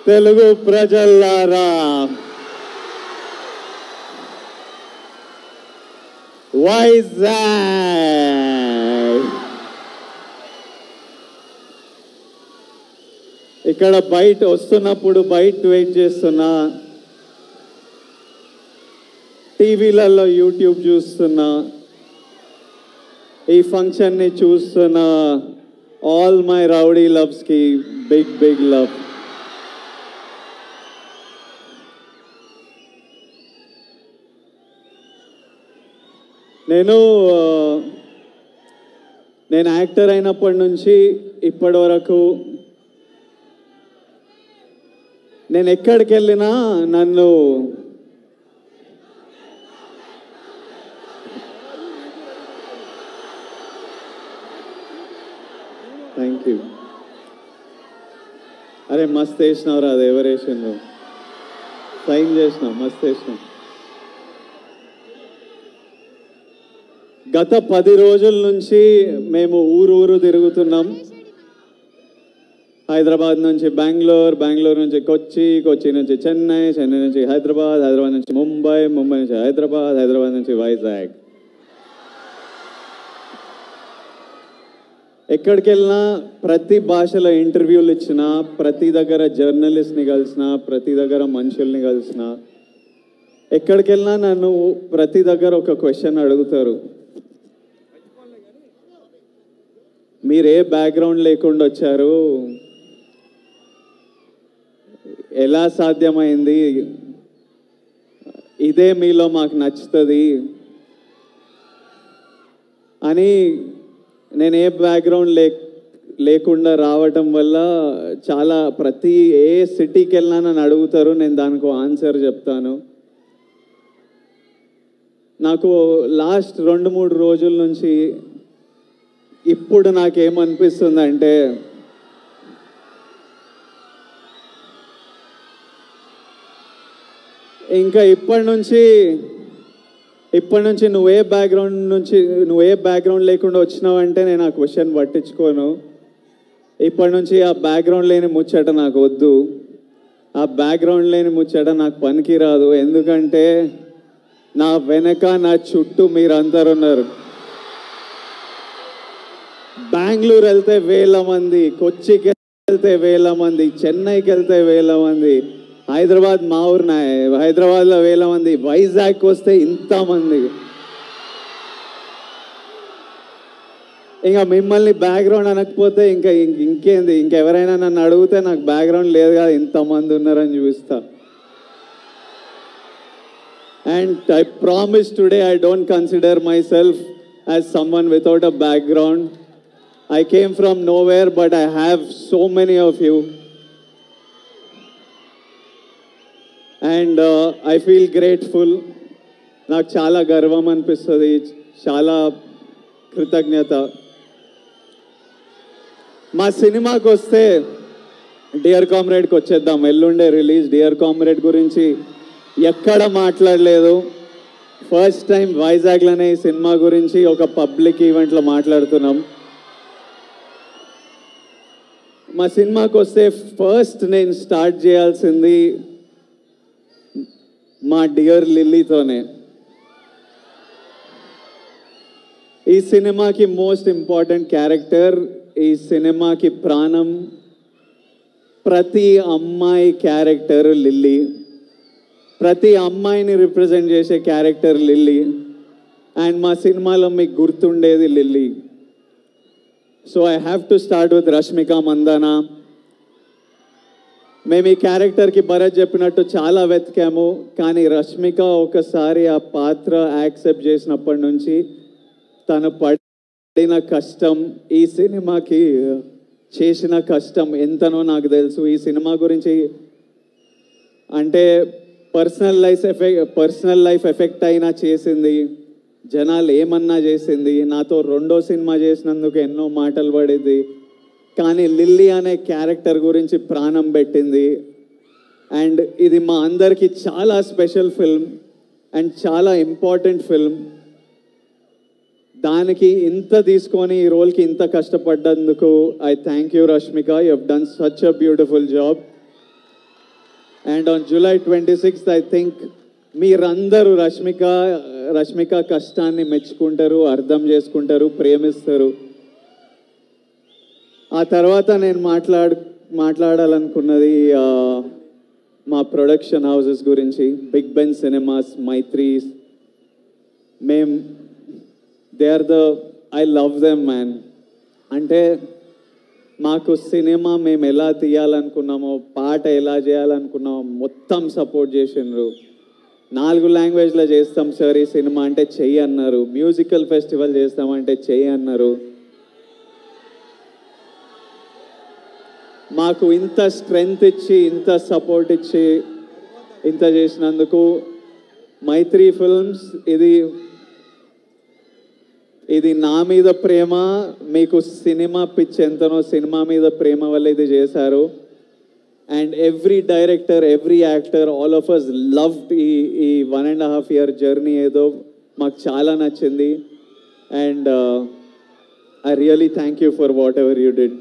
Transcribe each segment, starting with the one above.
తెలుగు ప్రజల్లారా వైజాగ్ ఇక్కడ బయట వస్తున్నప్పుడు బయట వెయిట్ చేస్తున్నా టీవీలలో యూట్యూబ్ చూస్తున్నా ఈ ఫంక్షన్ని చూస్తున్న ఆల్ మై రౌడీ లవ్స్కి బిగ్ బిగ్ లవ్ నేను ఆ, నేను యాక్టర్ అయినప్పటి నుంచి ఇప్పటి వరకు నేను ఎక్కడికి వెళ్ళినా నన్ను థ్యాంక్ యూ అరే మస్త్ వేసినావురా అది ఎవరు వేసిండ్రు సైన్ చేసినావు మస్త్ వేసినావు గత పది రోజుల నుంచి మేము ఊరు ఊరు తిరుగుతున్నాం హైదరాబాద్ నుంచి బెంగళూరు బెంగళూరు నుంచి కొచ్చి కొచ్చి నుంచి చెన్నై చెన్నై నుంచి హైదరాబాద్ హైదరాబాద్ నుంచి ముంబై ముంబై నుంచి హైదరాబాద్ హైదరాబాద్ నుంచి వైజాగ్ ఎక్కడికి వెళ్ళినా ప్రతి భాషలో ఇంటర్వ్యూలు ఇచ్చిన ప్రతి దగ్గర జర్నలిస్ట్ని కలిసిన ప్రతి దగ్గర మనుషుల్ని కలిసిన ఎక్కడికి వెళ్ళినా నన్ను ప్రతి దగ్గర ఒక క్వశ్చన్ అడుగుతారు మీరు ఏ బ్యాక్గ్రౌండ్ లేకుండా వచ్చారు ఎలా సాధ్యమైంది ఇదే మీలో మాకు నచ్చుతుంది అని నేను ఏ బ్యాక్గ్రౌండ్ లే లేకుండా రావటం వల్ల చాలా ప్రతి ఏ సిటీకి వెళ్ళినా నన్ను అడుగుతారు నేను దానికి ఆన్సర్ చెప్తాను నాకు లాస్ట్ రెండు మూడు రోజుల నుంచి ఇప్పుడు నాకేమనిపిస్తుంది అంటే ఇంకా ఇప్పటి నుంచి ఇప్పటి నుంచి నువ్వే బ్యాక్గ్రౌండ్ నుంచి నువ్వే బ్యాక్గ్రౌండ్ లేకుండా వచ్చినావంటే నేను ఆ క్వశ్చన్ పట్టించుకోను ఇప్పటి నుంచి ఆ బ్యాక్గ్రౌండ్ లేని ముచ్చట నాకు వద్దు ఆ బ్యాక్గ్రౌండ్ లేని ముచ్చట నాకు పనికి రాదు ఎందుకంటే నా వెనక నా చుట్టూ మీరందరు ఉన్నారు బెంగళూరు వెళ్తే వేల మంది కొచ్చికి వెళ్తే వేల మంది చెన్నైకి వెళ్తే వేల మంది హైదరాబాద్ మా ఊరిన హైదరాబాద్లో వేల మంది వైజాగ్కి వస్తే ఇంతమంది ఇంకా మిమ్మల్ని బ్యాక్గ్రౌండ్ అనకపోతే ఇంకా ఇంక- ఇంకేంది ఇంకెవరైనా నన్ను అడిగితే నాకు బ్యాక్గ్రౌండ్ లేదు కదా ఇంతమంది ఉన్నారని చూపిస్తా and I promise today I don't consider myself as someone without a background I came from nowhere, but I have so many of you. And I feel grateful నాకు చాలా గర్వం అనిపిస్తుంది చాలా కృతజ్ఞత మా సినిమాకి వస్తే డియర్ కామ్రేడ్కి వచ్చేద్దాం ఎల్లుండే రిలీజ్ డియర్ కామ్రేడ్ గురించి ఎక్కడ మాట్లాడలేదు ఫస్ట్ టైం వైజాగ్లోనే ఈ సినిమా గురించి ఒక పబ్లిక్ ఈవెంట్లో మాట్లాడుతున్నాం మా సినిమాకి వస్తే ఫస్ట్ నేను స్టార్ట్ చేయాల్సింది మా డియర్ లిల్లీతోనే ఈ సినిమాకి మోస్ట్ ఇంపార్టెంట్ క్యారెక్టర్ ఈ సినిమాకి ప్రాణం ప్రతి అమ్మాయి క్యారెక్టర్ లిల్లీ ప్రతి అమ్మాయిని రిప్రజెంట్ చేసే క్యారెక్టర్ లిల్లీ అండ్ మా సినిమాలో మీకు గుర్తుండేది Lilly so I have to start with Rashmika Mandanna మేము ఈ క్యారెక్టర్కి భరత్ చెప్పినట్టు చాలా వెతికాము కానీ రష్మిక ఒకసారి ఆ పాత్ర యాక్సెప్ట్ చేసినప్పటి నుంచి తను పడిన కష్టం ఈ సినిమాకి చేసిన కష్టం ఎంతనో నాకు తెలుసు ఈ సినిమా గురించి అంటే personal life effect personal life effect అయినా చేసింది జనాలు ఏమన్నా చేసింది నాతో రెండో సినిమా చేసినందుకు ఎన్నో మాటలు పడింది కానీ లిల్లీ అనే క్యారెక్టర్ గురించి ప్రాణం పెట్టింది అండ్ ఇది మా అందరికీ చాలా స్పెషల్ ఫిల్మ్ అండ్ చాలా ఇంపార్టెంట్ ఫిల్మ్ దానికి ఇంత తీసుకొని ఈ రోల్కి ఇంత కష్టపడ్డందుకు I thank you Rashmika you have done such a beautiful job and on July twenty sixth I think మీరందరూ రష్మిక రష్మిక కష్టాన్ని మెచ్చుకుంటారు అర్థం చేసుకుంటారు ప్రేమిస్తారు ఆ తర్వాత నేను మాట్లాడు మాట్లాడాలనుకున్నది ఆ, మా ప్రొడక్షన్ హౌసెస్ గురించి బిగ్ బెన్ సినిమాస్ మైత్రీస్ మేం they are the I love them man అంటే మాకు సినిమా మేము ఎలా తీయాలనుకున్నామో పాట ఎలా చేయాలనుకున్నామో మొత్తం సపోర్ట్ చేసిండ్రు నాలుగు లాంగ్వేజ్లో చేస్తాం సార్ ఈ సినిమా అంటే చెయ్యి అన్నారు మ్యూజికల్ ఫెస్టివల్ చేస్తామంటే చెయ్యి అన్నారు మాకు ఇంత స్ట్రెంగ్త్ ఇచ్చి ఇంత సపోర్ట్ ఇచ్చి ఇంత చేసినందుకు మైత్రి ఫిల్మ్స్ ఇది ఇది నా మీద ప్రేమ మీకు సినిమా పిచ్ ఎంతనో సినిమా మీద ప్రేమ వల్ల ఇది చేశారు and every director every actor all of us loved ఈ ఈ one and half year journey ఏదో మాకు చాలా నచ్చింది and I really thank you for whatever you did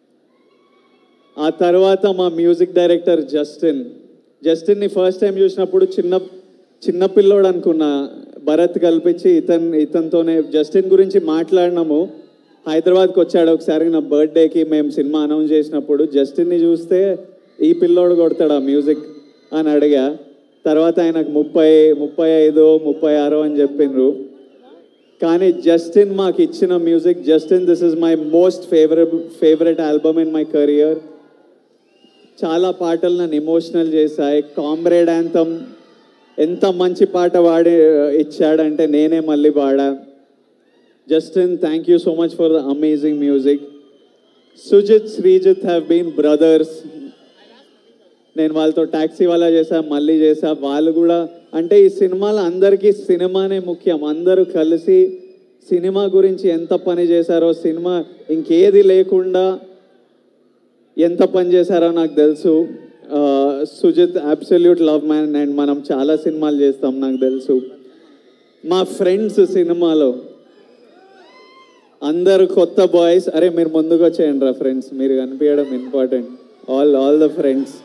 ఆ తర్వాత మా మ్యూజిక్ డైరెక్టర్ జస్టిన్ జస్టిన్ని ఫస్ట్ టైం చూసినప్పుడు చిన్న చిన్న పిల్లోడు అనుకున్నా భరత్ కల్పించి ఇతన్ ఇతనితోనే జస్టిన్ గురించి మాట్లాడినాము హైదరాబాద్కి వచ్చాడు ఒకసారి నా బర్త్డేకి మేము సినిమా అనౌన్స్ చేసినప్పుడు జస్టిన్ని చూస్తే ఈ పిల్లోడు కొడతాడు ఆ మ్యూజిక్ అని అడిగా తర్వాత ఆయనకు ముప్పై ముప్పై ఐదు ముప్పై ఆరు అని చెప్పిండ్రు కానీ జస్టిన్ మాకు ఇచ్చిన music Justin this is my most favourite favourite album in my career చాలా పాటలు నన్ను ఎమోషనల్ చేశాయి కామ్రేడ్ యాంథమ్ ఎంత మంచి పాట వాడి ఇచ్చాడంటే నేనే మళ్ళీ పాడా Justin thank you so much for the amazing music Sujith Srijith have been brothers నేను వాళ్ళతో ట్యాక్సీ వాళ్ళ చేసా మళ్ళీ చేసా వాళ్ళు కూడా అంటే ఈ సినిమాలో అందరికీ సినిమానే ముఖ్యం అందరూ కలిసి సినిమా గురించి ఎంత పని చేశారో సినిమా ఇంకేది లేకుండా ఎంత పని చేశారో నాకు తెలుసు ఆ, Sujith absolute love man and మనం చాలా సినిమాలు చేస్తాం నాకు తెలుసు మా ఫ్రెండ్స్ సినిమాలో అందరు కొత్త బాయ్స్ అరే మీరు ముందుకు వచ్చేయండి రా ఫ్రెండ్స్ మీరు కనిపించడం important all all the friends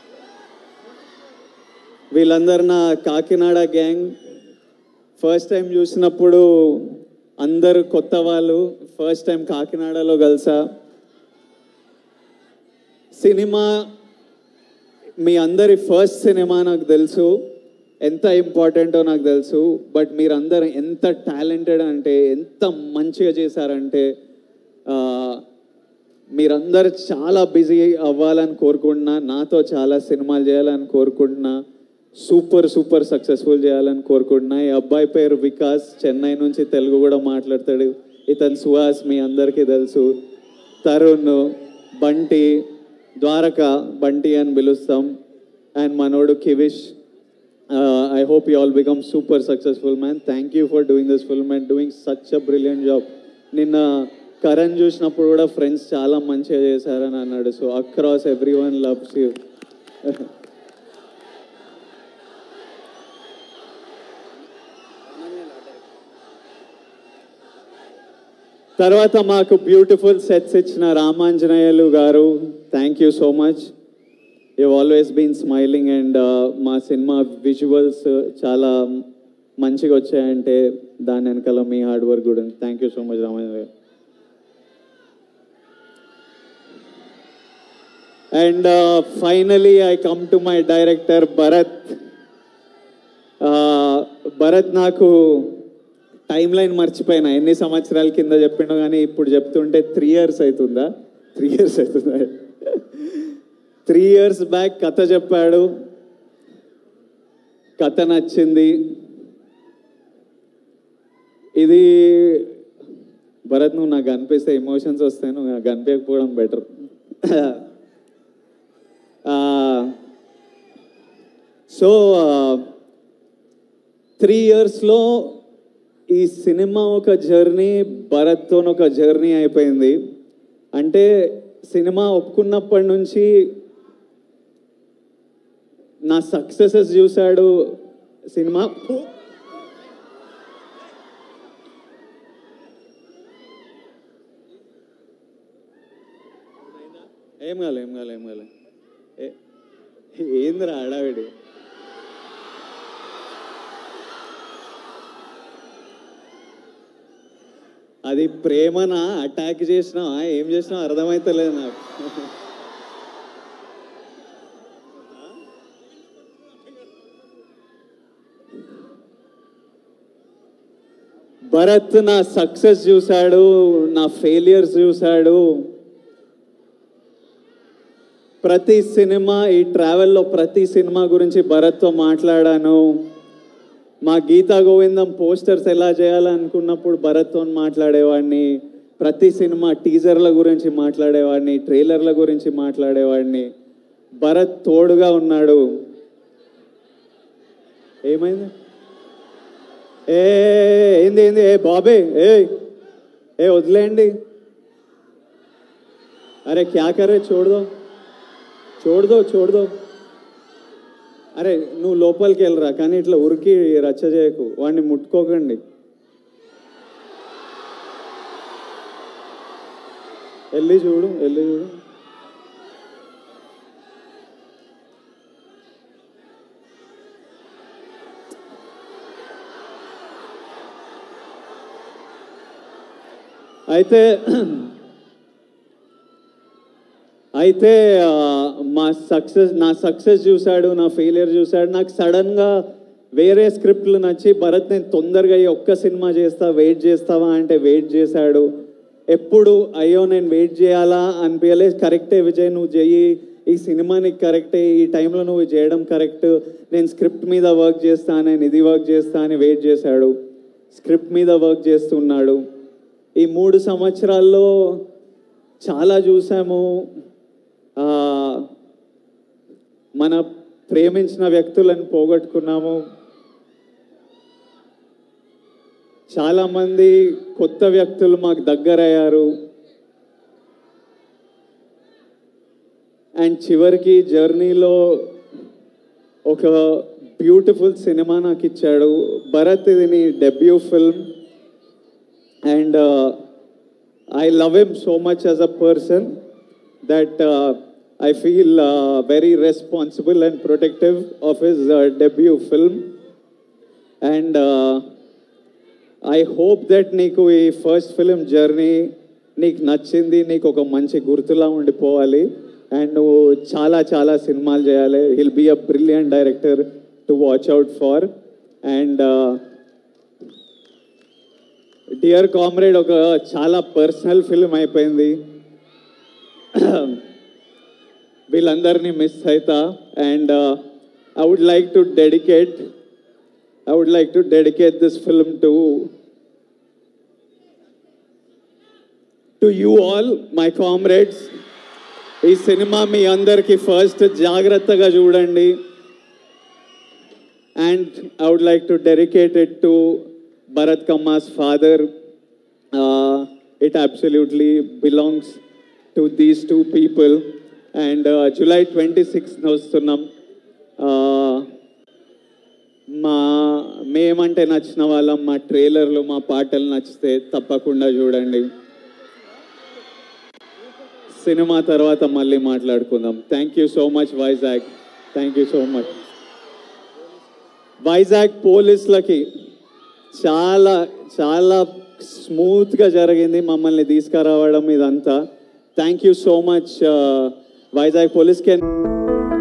వీళ్ళందరు నా కాకినాడ గ్యాంగ్ ఫస్ట్ టైం చూసినప్పుడు అందరు కొత్త వాళ్ళు ఫస్ట్ టైం కాకినాడలో కలిసా సినిమా మీ అందరి ఫస్ట్ సినిమా నాకు తెలుసు ఎంత ఇంపార్టెంటో నాకు తెలుసు బట్ మీరందరూ ఎంత టాలెంటెడ్ అంటే ఎంత మంచిగా చేశారంటే ఆ, మీరందరూ చాలా బిజీ అవ్వాలని కోరుకుంటున్నా నాతో చాలా సినిమాలు చేయాలని కోరుకుంటున్నా సూపర్ సూపర్ సక్సెస్ఫుల్ చేయాలని కోరుకుంటున్నా ఈ అబ్బాయి పేరు వికాస్ చెన్నై నుంచి తెలుగు కూడా మాట్లాడతాడు ఇతను సుహాస్ మీ అందరికీ తెలుసు తరుణ్ బంటి ద్వారక బంటి అని పిలుస్తాం అండ్ మనోడు కివిష్ I hope you all become super successful man thank you for doing this film and doing such a brilliant job నిన్న కరణ్ చూసినప్పుడు కూడా ఫ్రెండ్స్ చాలా మంచిగా చేశారని అన్నాడు so across everyone loves you తర్వాత మాకు బ్యూటిఫుల్ సెట్స్ ఇచ్చిన Ramanjaneyulu garu thank you so much you always been smiling and మా సినిమా విజువల్స్ చాలా మంచిగా వచ్చాయంటే దాని వెనకాల మీ హార్డ్ వర్క్ కూడా thank you so much Ramanjaneya garu and finally I come to my director Bharath Bharath నాకు టైం లైన్ మర్చిపోయినా ఎన్ని సంవత్సరాల కింద చెప్పిండో కానీ ఇప్పుడు చెప్తుంటే త్రీ ఇయర్స్ అవుతుందా త్రీ ఇయర్స్ అవుతుందా త్రీ ఇయర్స్ బ్యాక్ కథ చెప్పాడు కథ నచ్చింది ఇది భరత్ నువ్వు నాకు కనిపిస్తే ఎమోషన్స్ వస్తాయి నువ్వు నాకు కనిపించకపోవడం బెటర్ సో త్రీ ఇయర్స్లో ఈ సినిమా ఒక జర్నీ భరత్తో ఒక జర్నీ అయిపోయింది అంటే సినిమా ఒప్పుకున్నప్పటి నుంచి నా సక్సెసెస్ చూశాడు సినిమా ఏం కాలే ఏం కాలే ఏం కాలే ఏ- ఏందిరా హడావిడి అది ప్రేమనా అటాక్ చేసినా ఏం చేసినా అర్థమైతలేదు నాకు భరత్ నా సక్సెస్ చూశాడు నా ఫెయిలియర్స్ చూశాడు ప్రతి సినిమా ఈ ట్రావెల్లో ప్రతి సినిమా గురించి భరత్తో మాట్లాడాను మా గీతా గోవిందం పోస్టర్స్ ఎలా చేయాలనుకున్నప్పుడు భరత్తో మాట్లాడేవాడిని ప్రతి సినిమా టీజర్ల గురించి మాట్లాడేవాడిని ట్రైలర్ల గురించి మాట్లాడేవాడిని భరత్ తోడుగా ఉన్నాడు ఏమైంది ఏ ఏంది ఏంది ఏ బాబే ఏ ఏ వదిలేయండి అరే క్యా కరే చూడదో చూడదో చూడదో అరే నువ్వు లోపలికి వెళ్ళరా కానీ ఇట్లా ఉరికి రచ్చ చేయకు వాడిని ముట్టుకోకండి వెళ్ళి చూడు వెళ్ళి చూడు అయితే అయితే ఆ, మా సక్సెస్ నా సక్సెస్ చూశాడు నా ఫెయిలియర్ చూశాడు నాకు సడన్గా వేరే స్క్రిప్ట్లు నచ్చి భరత్ నేను తొందరగా ఈ ఒక్క సినిమా చేస్తా వెయిట్ చేస్తావా అంటే వెయిట్ చేశాడు ఎప్పుడు అయ్యో నేను వెయిట్ చేయాలా అనిపించలేదు కరెక్టే విజయ్ నువ్వు చెయ్యి ఈ సినిమా నీకు కరెక్టే ఈ టైంలో నువ్వు చేయడం కరెక్ట్ నేను స్క్రిప్ట్ మీద వర్క్ చేస్తా నేను ఇది వర్క్ చేస్తా అని వెయిట్ చేశాడు స్క్రిప్ట్ మీద వర్క్ చేస్తున్నాడు ఈ మూడు సంవత్సరాల్లో చాలా చూసాము ఆ, మన ప్రేమించిన వ్యక్తులను పోగొట్టుకున్నాము చాలామంది కొత్త వ్యక్తులు మాకు దగ్గరయ్యారు అండ్ చివరికి జర్నీలో ఒక బ్యూటిఫుల్ సినిమా నాకు ఇచ్చాడు భరత్ ఇది నీ debut film and uh, I love him so much as a person that uh, I feel uh, very responsible and protective of his uh, debut film. And uh, I hope that నీకు ఈ first film journey నీకు నచ్చింది నీకు ఒక మంచి గుర్తులా ఉండిపోవాలి and నువ్వు చాలా చాలా సినిమాలు చేయాలి he'll be a brilliant director to watch out for and Dear Comrade ఒక చాలా పర్సనల్ ఫిల్మ్ అయిపోయింది వీళ్ళందరినీ మిస్ అవుతా and I would like to dedicate I would like to dedicate this film to to you all my comrades ఈ సినిమా మీ అందరికీ first జాగ్రత్తగా చూడండి and I would like to dedicate it to Bharat Kamma's father. Uh, it absolutely belongs to these two people. And uh, July 26th వస్తున్నాం Uh, మా మేమంటే నచ్చిన వాళ్ళం మా ట్రైలర్లు మా పాటలు నచ్చితే తప్పకుండా చూడండి సినిమా తర్వాత మళ్ళీ మాట్లాడుకుందాం thank you so much Vizag thank you so much Vizag పోలీసులకి చాలా చాలా స్మూత్గా జరిగింది మమ్మల్ని తీసుకురావడం ఇదంతా thank you so much Vizag పోలీస్కి